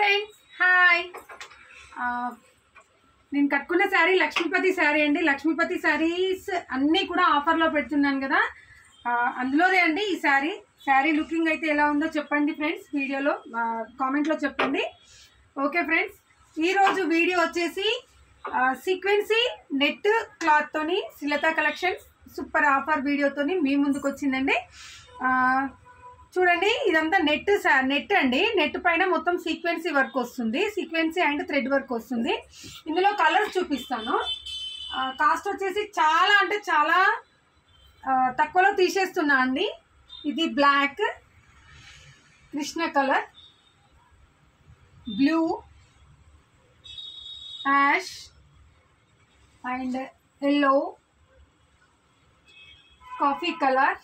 friends hi నేను కట్టుకున్న శారీ లక్ష్మీపతి శారీ అండి లక్ష్మీపతి శారీస్ అన్నీ కూడా ఆఫర్లో పెడుతున్నాను కదా ఆ, అందులోనే అండి ఈ శారీ శారీ లుకింగ్ అయితే ఎలా ఉందో చెప్పండి ఫ్రెండ్స్ వీడియోలో కామెంట్లో చెప్పండి ఓకే ఫ్రెండ్స్ ఈరోజు వీడియో వచ్చేసి సీక్వెన్సీ నెట్ క్లాత్తోని శిలత కలెక్షన్స్ సూపర్ ఆఫర్ వీడియోతోని మీ ముందుకు వచ్చిందండి ఆ, చూడండి ఇదంతా నెట్ సా- నెట్ అండి నెట్ పైన మొత్తం సీక్వెన్సీ వర్క్ వస్తుంది సీక్వెన్సీ అండ్ థ్రెడ్ వర్క్ వస్తుంది ఇందులో కలర్స్ చూపిస్తాను ఆ, కాస్ట్ వచ్చేసి చాలా అంటే చాలా ఆ, తక్కువలో తీసేస్తున్నా అండి ఇది బ్లాక్ కృష్ణ colour blue ash and yellow coffee colour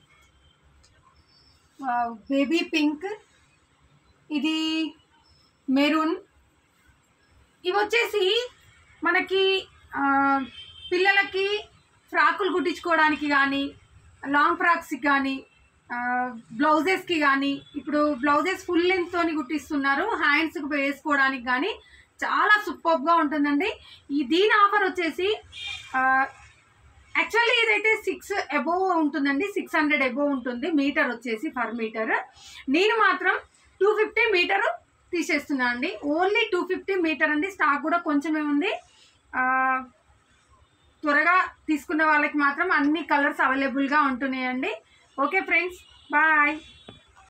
baby pink ఇది మెరూన్ ఇవి వచ్చేసి మనకి ఆ, పిల్లలకి ఫ్రాకులు కుట్టించుకోవడానికి కానీ లాంగ్ ఫ్రాక్స్కి కానీ బ్లౌజెస్కి కానీ ఇప్పుడు బ్లౌజెస్ ఫుల్ లెంత్తోని కుట్టిస్తున్నారు హ్యాండ్స్కి వేసుకోవడానికి కానీ చాలా సూపర్గా ఉంటుందండి ఈ దీని ఆఫర్ వచ్చేసి ఆ, యాక్చువల్లీ ఇదైతే సిక్స్ అబోవ్ ఉంటుందండి సిక్స్ హండ్రెడ్ అబోవ్ ఉంటుంది మీటర్ వచ్చేసి పర్ మీటర్ నేను మాత్రం టూ ఫిఫ్టీ మీటర్ తీసేస్తున్నా అండి ఓన్లీ టూ ఫిఫ్టీ మీటర్ అండి స్టాక్ కూడా కొంచెమే ఉంది ఆ, త్వరగా తీసుకున్న వాళ్ళకి మాత్రం అన్ని కలర్స్ అవైలబుల్గా ఉంటున్నాయండి ఓకే ఫ్రెండ్స్ బాయ్